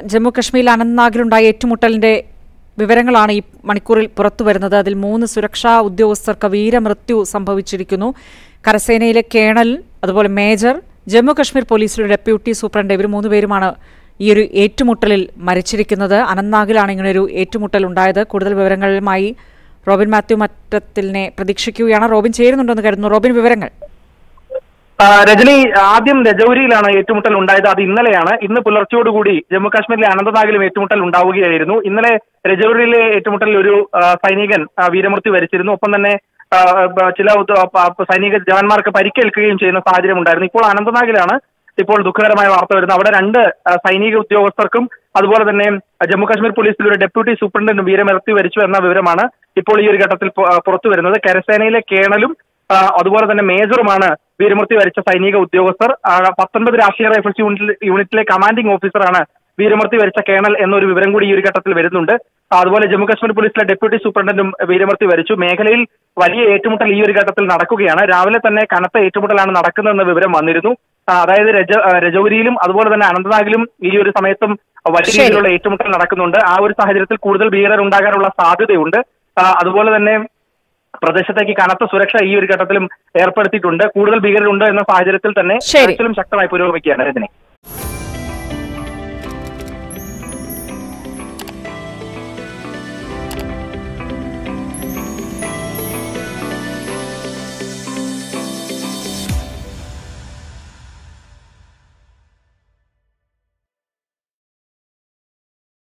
ജമ്മു കശ്മീരിൽ അനന്ത്നാഗിലുണ്ടായ ഏറ്റുമുട്ടലിന്റെ വിവരങ്ങളാണ് ഈ മണിക്കൂറിൽ പുറത്തു വരുന്നത് അതിൽ മൂന്ന് സുരക്ഷാ ഉദ്യോഗസ്ഥർക്ക് വീരമൃത്യു സംഭവിച്ചിരിക്കുന്നു കരസേനയിലെ കേണൽ അതുപോലെ മേജർ ജമ്മു കശ്മീർ പോലീസിലെ ഡെപ്യൂട്ടി സൂപ്രണ്ട് ഇവർ മൂന്നുപേരുമാണ് ഈ ഒരു ഏറ്റുമുട്ടലിൽ മരിച്ചിരിക്കുന്നത് അനന്ത്നാഗിലാണ് ഇങ്ങനെ ഒരു ഏറ്റുമുട്ടൽ ഉണ്ടായത് കൂടുതൽ വിവരങ്ങളുമായി റോബിൻ മാത്യു മറ്റത്തിലിനെ പ്രതീക്ഷിക്കുകയാണ് റോബിൻ ചേരുന്നുണ്ടെന്ന് കരുതുന്നു റോബിൻ വിവരങ്ങൾ ആ, രജനി ആദ്യം രജൌരിയിലാണ് ഏറ്റുമുട്ടൽ ഉണ്ടായത് അത് ഇന്നലെയാണ് ഇന്ന് പുലർച്ചയോടുകൂടി ജമ്മു കാശ്മീരിലെ അനന്തനാഗിലും ഏറ്റുമുട്ടൽ ഉണ്ടാവുകയായിരുന്നു ഇന്നലെ രജൌരിയിലെ ഏറ്റുമുട്ടലിൽ ഒരു ആ, സൈനികൻ ആ, വീരമൃത്യു വരിച്ചിരുന്നു ഒപ്പം തന്നെ ആ, ബ- ചില ഉദ്യോ- പ- പ- സൈനിക ജവാന്മാർക്ക് പരിക്കേൽക്കുകയും ചെയ്യുന്ന സാഹചര്യം ഉണ്ടായിരുന്നു ഇപ്പോൾ അനന്തനാഗിലാണ് ഇപ്പോൾ ദുഃഖകരമായ വാർത്ത വരുന്നത് അവിടെ രണ്ട് ആ, സൈനിക ഉദ്യോഗസ്ഥർക്കും അതുപോലെ തന്നെ ജമ്മു കാശ്മീർ പോലീസിൽ ഒരു ഡെപ്യൂട്ടി സൂപ്രണ്ടിനും വീരമൃത്യു വരിച്ചു എന്ന വിവരമാണ് ഇപ്പോൾ ഈ ഒരു ഘട്ടത്തിൽ പു- ആ, പുറത്തു വരുന്നത് കരസേനയിലെ കേണലും ആ, അതുപോലെ തന്നെ മേജറുമാണ് വീരമൃത്യു വരിച്ച സൈനിക ഉദ്യോഗസ്ഥർ ആ, പത്തൊൻപത് രാഷ്ട്രീയ റൈഫിൾസ് യൂണിറ്റിൽ യൂണിറ്റിലെ കമാൻഡിംഗ് ഓഫീസറാണ് വീരമൃത്യു വരിച്ച കേണൽ എന്നൊരു വിവരം കൂടി ഈ ഒരു ഘട്ടത്തിൽ വരുന്നുണ്ട് ആ, അതുപോലെ ജമ്മു കാശ്മീർ പോലീസിലെ ഡെപ്യൂട്ടി സൂപ്രണ്ടന്റും വീരമൃത്യു വരിച്ചു മേഖലയിൽ വലിയ ഏറ്റുമുട്ടൽ ഈ ഒരു ഘട്ടത്തിൽ നടക്കുകയാണ് രാവിലെ തന്നെ കനത്ത ഏറ്റുമുട്ടലാണ് നടക്കുന്നതെന്ന വിവരം വന്നിരുന്നു ആ, അതായത് രജ ആ, രജൌരിയിലും അതുപോലെ തന്നെ അനന്തനാഗിലും ഈ ഒരു സമയത്തും വലിയ ശരി. രീതിയിലുള്ള ഏറ്റുമുട്ടൽ നടക്കുന്നുണ്ട് ആ ഒരു സാഹചര്യത്തിൽ കൂടുതൽ ഭീകരർ ഉണ്ടാകാനുള്ള സാധ്യതയുണ്ട് ആ, അതുപോലെ തന്നെ പ്രദേശത്തേക്ക് കനത്ത സുരക്ഷ ഈ ഒരു ഘട്ടത്തിലും ഏർപ്പെടുത്തിയിട്ടുണ്ട് കൂടുതൽ ഭീകരരുണ്ട് എന്ന സാഹചര്യത്തിൽ തന്നെ ശരി. തെരച്ചിലും ശക്തമായി പുരോഗമിക്കുകയാണ് രജനി